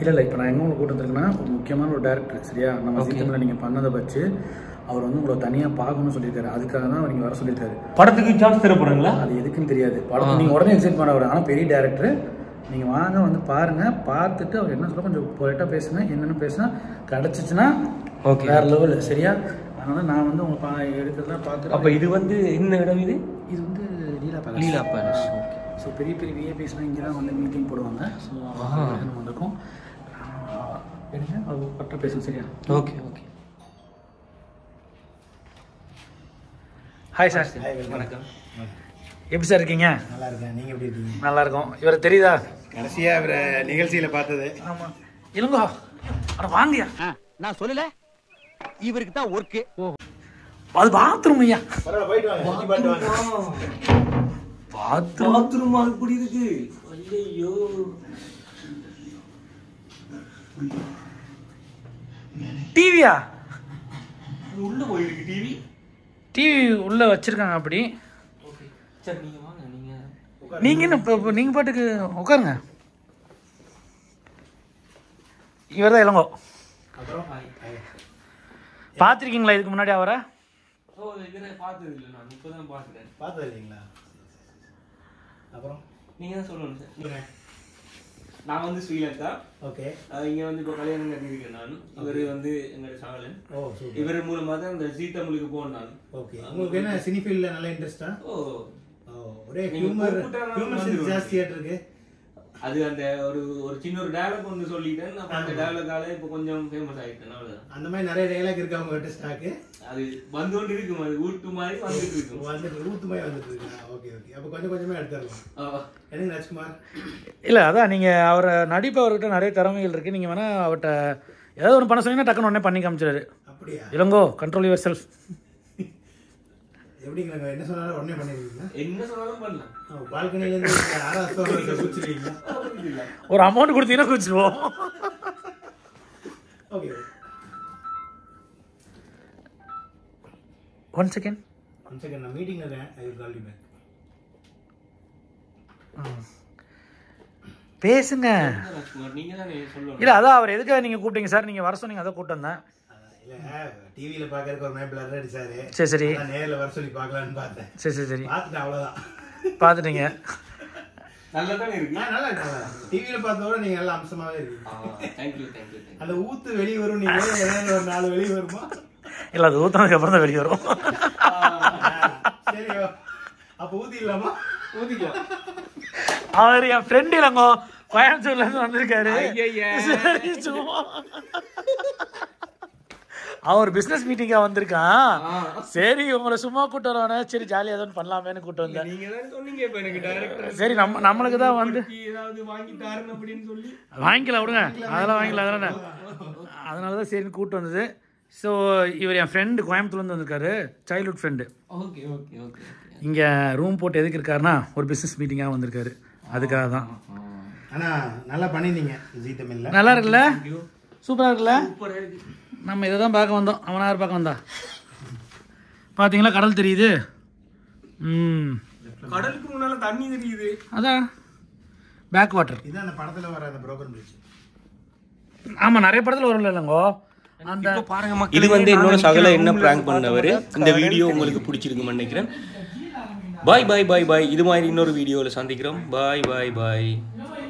இல்லை இல்லை இப்போ நான் எங்கே உங்களை கூட்டு வந்திருக்கேன்னா ஒரு முக்கியமான ஒரு டேரக்டர் சரியா நம்ம சீக்கிரமில் நீங்கள் பண்ணதை வச்சு அவர் வந்து உங்களை தனியாக பார்க்கணும்னு சொல்லியிருக்காரு அதுக்காக தான் அவர் நீங்கள் வர சொல்லியிருக்காரு படத்துக்கு சான்ஸ் தர போறாங்களா அது எதுக்குன்னு தெரியாது படம் நீங்கள் உடனே எக்ஸைட் பண்ண அவர் ஆனால் பெரிய டேரக்டர் நீங்கள் வாங்க வந்து பாருங்கள் பார்த்துட்டு அவர் என்ன சொல்ல கொஞ்சம் பொலைட்டாக பேசுங்க என்னென்னு பேசுனா கிடச்சிச்சின்னா Okay. வேறு லெவல் சரியா அதனால் நான் வந்து உங்களை பா எடுக்கிறதெல்லாம் பார்த்துட்டு அப்ப இது வந்து என்ன இடம் இது இது வந்து Leela palace Leela palace so பெரிய பெரிய விஐபிஸ்லாம் இங்கே தான் வந்து மீட்டிங் போடுவாங்க ஸோ நம்ம வந்திருக்கோம் ஆஹ் எடுங்க அது பட்ட பேசுங்க சரியா ஓகே ஓகே ஹாய் சார் வணக்கம் எப்படி சார் இருக்கீங்க நல்லா இருக்கேன் நீங்க எப்படி இருக்கீங்க நல்லா இருக்கும் இவர் தெரியுதா கடைசியா இவரை நிகழ்ச்சியில பார்த்தது ஆமாம் இளங்கோ அட வாங்கயா நான் சொல்லல இவருக்கு தான் ஒர்க்கு அது பாத்ரூம் ஐயா பரவாயில்ல போயிட்டு வாங்க சுத்தி பார்த்து வாங்க பாத்ரூம் பாத்ரூம் அப்படி இருக்கு ஐயோ டிவியா உள்ள போயிருக்கு டிவி டிவி உள்ள வச்சிருக்காங்க அப்படி ஓகே சரி நீங்க வாங்க நீங்க நீங்க என்ன இப்போ- இப்போ நீங்க பாட்டுக்கு உட்காருங்க இவர் தான் இளங்கோ அப்புறம் பார்த்துருக்கீங்களா இதுக்கு முன்னாடி அவரை ஓ இதுல பார்த்தது இல்லை நான் இப்பதான் பார்த்துட்டேன் பார்த்தது இல்லைங்களா அப்புறம் நீங்க தான் சொல்லணும் சார் நீங்க நான் வந்து ஸ்ரீலங்கா ஓகே அஹ் இங்க வந்து இப்போ கல்யாணம் கட்டியிருக்கேன் நான் இவர் வந்து எங்களோட சாவலன் ஓ சூப்பர் இவர் மூலமா தான் இந்த ஜீ தமிழுக்கு போனேன் நான் ஓகே உங்களுக்கு என்ன சினி ஃபீல்ட்ல நல்ல இன்ட்ரெஸ்டா ஓ ஓ ஒரே நீங்க ஹியூமர் கூப்பிட்டா நான் ஹியூமர் சென்ஸ் வந்துருவேன். ஜாஸ்தியா இருக்கு அது அந்த ஒரு ஒரு சின்ன ஒரு டயலாக் ஒன்று சொல்லிட்டேன் அப்ப அந்த டயலாக்கால இப்போ கொஞ்சம் ஃபேமஸ் ஆயிட்டேன் அவ்வளவுதான் அந்த மாதிரி நிறைய டைலாக் இருக்கு அவங்க கிட்ட ஸ்டாக்கு அது வந்து கொண்டு இருக்கும் அது ஊட்டு மாதிரி வந்துட்டு இருக்கும் வந்துட்டு ஊத்துமாய் வந்துட்டு இருக்கு ஓகே ஓகே அப்போ கொஞ்சம் கொஞ்சமே எடுத்துடலாம் ஆ. எனக்கு ராஜ்குமார் இல்லை அதான் நீங்கள் அவரை நடிப்பு அவர்கிட்ட நிறைய திறமைகள் இருக்குது நீங்கள் வேணால் அவர்கிட்ட ஏதாவது ஒன்று பண்ண சொன்னீங்கன்னா டக்குன்னு உடனே பண்ணி காமிச்சிடாரு அப்படியா இளங்கோ கண்ட்ரோல் யுவர் செல்ஃப் எப்படிங்க என்ன சொன்னாலும் உடனே பண்ணிருக்கீங்களா என்ன சொன்னாலும் பண்ணலாம் பால்கனில இருந்து ஆறாவது குச்சிருக்கீங்களா இல்ல. ஒரு அமௌண்ட் கொடுத்தீங்கன்னா குச்சிடுவோம் okay one second one second நான் மீட்டிங்ல இருக்கேன் I will call you back பேசுங்க ராஜ்குமார் நீங்க தானே சொல்லணும் இல்லை அதான் அவர் எதுக்காக நீங்கள் கூப்பிட்டீங்க சார் நீங்கள் வர சொன்னீங்க அதை கூப்பிட்டு வந்தேன் இல்ல டிவியில பாக்குறதுக்கு ஒரு மேப் பிளர் அடிச்சாரு சரி சரி நான் நேர்ல வர சொல்லி பார்க்கலான்னு பார்த்தேன் சரி சரி சரி பார்த்துட்டேன் அவ்வளவுதான் பார்த்துட்டீங்க நல்லா தானே இருக்கு நான் நல்லா இருக்கேன் டிவியில பார்த்தோட நீங்க நல்ல அம்சமாவே இருக்கீங்க தேங்க்யூ தேங்க்யூ தேங்க்யூ அந்த ஊத்து வெளிய வரும் நீங்க ஏதாவது ஒரு நாலு வெளிய வருமா இல்லை அது ஊற்றினதுக்கு அப்புறம் தான் வெளியே வரும் சரி அப்ப ஊத்தி இல்லாமா ஊதிக்கலாம் அவர் என் ஃப்ரெண்ட் இல்லைங்கோ கோயம்புத்தூர்ல இருந்து வந்திருக்காரு ஐயையே. சரி, சும்மா. அவர் பிசினஸ் மீட்டிங்கா வந்திருக்கான் சரி உங்களை சும்மா கூட்டு வரவானே சரி ஜாலியா ஏதோ ஒண்ணு பண்ணலாமேன்னு கூட்டு வந்தேன் நீங்க தான் சொன்னீங்க இப்ப எனக்கு டைரக்டர் சரி நம்ம நம்மளுக்கு தான் வந்து ஏதாவது வாங்கி தாருன்னு அப்படின்னு சொல்லி வாங்கிக்கலாம் விடுங்க அதெல்லாம் வாங்கிக்கலாம் அதெல்லாம் என்ன? அதனால தான் சரின்னு கூட்டு வந்தது ஸோ இவர் என் ஃப்ரெண்டு கோயம்புத்தூர்லேருந்து வந்திருக்காரு childhood friend okay okay okay இங்கே ரூம் போட்டு எதுக்கு இருக்காருன்னா ஒரு பிஸ்னஸ் மீட்டிங்காக வந்திருக்காரு அதுக்காக தான் ஆனா நல்லா பண்ணிருந்தீங்க ஜி தமிழ்ல நல்லா இருக்குல்ல சூப்பராக இருக்குல்ல சூப்பரா இருக்கு நம்ம இதை தான் பார்க்க வந்தோம் அவன் யார் பார்க்க வந்தா பார்த்தீங்களா கடல் தெரியுது ம் கடலுக்கு முன்னால தண்ணி தெரியுது அதான் பேக் வாட்டர் இதான் அந்த படத்துல வர அந்த புரோக்கன் பிரிட்ஜ் ஆமாம் நிறைய படத்தில் வரும்ல இல்லைங்கோ அந்த பாருங்க இது வந்து என்னோட சகல என்ன பிராங்க் பண்ணவர் இந்த வீடியோ உங்களுக்கு பிடிச்சிருக்குன்னு நினைக்கிறேன் பாய் பாய் பாய் பாய் இது மாதிரி இன்னொரு வீடியோவில் சந்திக்கிறோம் பாய் பாய் பாய்